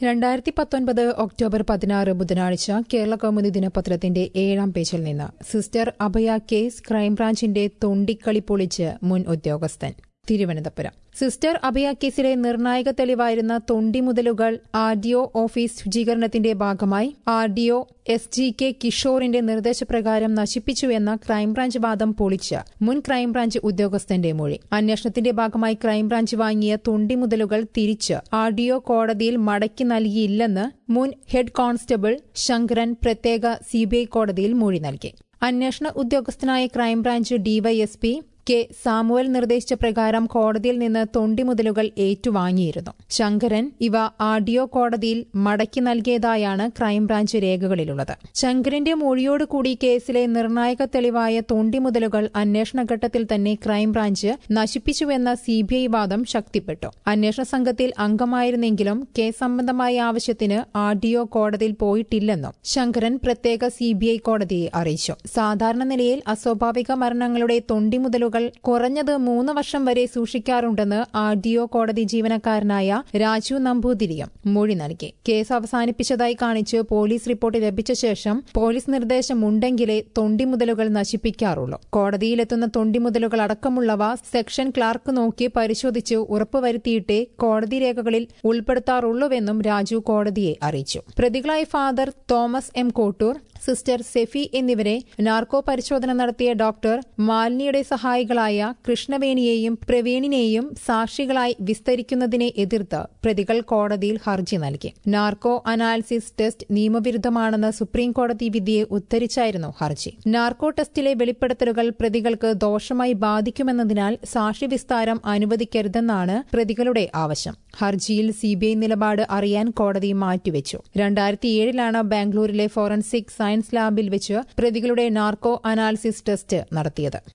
രണ്ടായിരത്തി പത്തൊൻപത് ഒക്ടോബർ പതിനാറ് ബുധനാഴ്ച കേരള കൗമുദി ദിനപത്രത്തിന്റെ ഏഴാം പേജിൽ നിന്ന് സിസ്റ്റർ അഭയ കേസ് ക്രൈംബ്രാഞ്ചിന്റെ തൊണ്ടിക്കളി പൊളിച്ച് മുൻ ഉദ്യോഗസ്ഥൻ തിരുവനന്തപുരം സിസ്റ്റർ അഭയ കേസിലെ നിർണായക തെളിവായിരുന്ന തൊണ്ടി മുതലുകൾ ആർ ഡി ഒ ഓഫീസ് ശുചീകരണത്തിന്റെ ഭാഗമായി R D O S G K കിഷോറിന്റെ നിർദ്ദേശപ്രകാരം നശിപ്പിച്ചുവെന്ന ക്രൈംബ്രാഞ്ച് വാദം പൊളിച്ച് മുൻ ക്രൈംബ്രാഞ്ച് ഉദ്യോഗസ്ഥന്റെ മൊഴി അന്വേഷണത്തിന്റെ ഭാഗമായി ക്രൈംബ്രാഞ്ച് വാങ്ങിയ തൊണ്ടി മുതലുകൾ തിരിച്ച് ആർ ഡി ഒ കോടതിയിൽ മടക്കി നൽകിയില്ലെന്ന് മുൻ ഹെഡ് കോൺസ്റ്റബിൾ ശങ്കരൻ പ്രത്യേക സിബിഐ കോടതിയിൽ മൊഴി നൽകി അന്വേഷണ ഉദ്യോഗസ്ഥനായ ക്രൈംബ്രാഞ്ച് ഡിവൈഎസ്പി കെ സാമുവൽ നിർദ്ദേശിച്ച പ്രകാരം കോടതിയിൽ നിന്ന് തൊണ്ടി മുതലുകൾ ഏറ്റുവാങ്ങിയിരുന്നു ശങ്കരൻ ഇവ ആർഡിഒ കോടതിയിൽ മടക്കി നൽകിയതായാണ് ക്രൈംബ്രാഞ്ച് രേഖകളിലുള്ളത് ശങ്കരന്റെ മൊഴിയോടുകൂടി കേസിലെ നിർണായക തെളിവായ തൊണ്ടി മുതലുകൾ അന്വേഷണഘട്ടത്തിൽ തന്നെ ക്രൈംബ്രാഞ്ച് നശിപ്പിച്ചുവെന്ന സിബിഐ വാദം ശക്തിപ്പെട്ടു അന്വേഷണ സംഘത്തിൽ അംഗമായിരുന്നെങ്കിലും കേസ് സംബന്ധമായ ആവശ്യത്തിന് ആർഡിഒ കോടതിയിൽ പോയിട്ടില്ലെന്നും ശങ്കരൻ പ്രത്യേക സിബിഐ കോടതിയെ അറിയിച്ചു സാധാരണ നിലയിൽ അസ്വാഭാവിക മരണങ്ങളുടെ തൊണ്ടി മുതലുകൾ കുറഞ്ഞത് മൂന്ന് വർഷം വരെ സൂക്ഷിക്കാറുണ്ടെന്ന് ആർ ഡി ഒ കോടതി ജീവനക്കാരനായ രാജു നമ്പൂതിരിയും മൊഴി നൽകി കേസ് അവസാനിപ്പിച്ചതായി കാണിച്ച് പോലീസ് റിപ്പോർട്ട് ലഭിച്ച ശേഷം പോലീസ് നിർദ്ദേശമുണ്ടെങ്കിലേ തൊണ്ടിമുതലുകൾ നശിപ്പിക്കാറുള്ളൂ കോടതിയിലെത്തുന്ന തൊണ്ടിമുതലുകൾ അടക്കമുള്ളവ സെക്ഷൻ ക്ലാർക്ക് നോക്കി പരിശോധിച്ച് ഉറപ്പുവരുത്തിയിട്ടേ കോടതി രേഖകളിൽ ഉൾപ്പെടുത്താറുള്ളൂവെന്നും രാജു കോടതിയെ അറിയിച്ചു പ്രതികളായ father Thomas M Kottoor sister Sephy എന്നിവരെ നാർക്കോ പരിശോധന നടത്തിയ ഡോക്ടർ മാലിനിയുടെ സഹായികളായ കൃഷ്ണവേണിയെയും പ്രവീണിനെയും സാക്ഷികളായി വിസ്തരിക്കുന്നതിനെ എതിർത്ത് പ്രതികൾ കോടതിയിൽ ഹർജി നൽകി നാർക്കോ അനാലിസിസ് ടെസ്റ്റ് നിയമവിരുദ്ധമാണെന്ന് സുപ്രീം കോടതി വിധിയെ ഉദ്ധരിച്ചായിരുന്നു ഹർജി നാർക്കോ ടെസ്റ്റിലെ വെളിപ്പെടുത്തലുകൾ പ്രതികൾക്ക് ദോഷമായി ബാധിക്കുമെന്നതിനാൽ സാക്ഷി വിസ്താരം അനുവദിക്കരുതെന്നാണ് പ്രതികളുടെ ആവശ്യം ഹർജിയിൽ സിബിഐ നിലപാട് അറിയാൻ കോടതി മാറ്റിവെച്ചു രണ്ടായിരത്തിയേഴിലാണ് ബാംഗ്ലൂരിലെ ഫോറൻസിക് സയൻസ് ലാബിൽ വെച്ച് പ്രതികളുടെ നാർക്കോ അനാലിസിസ് ടെസ്റ്റ് നടത്തിയത്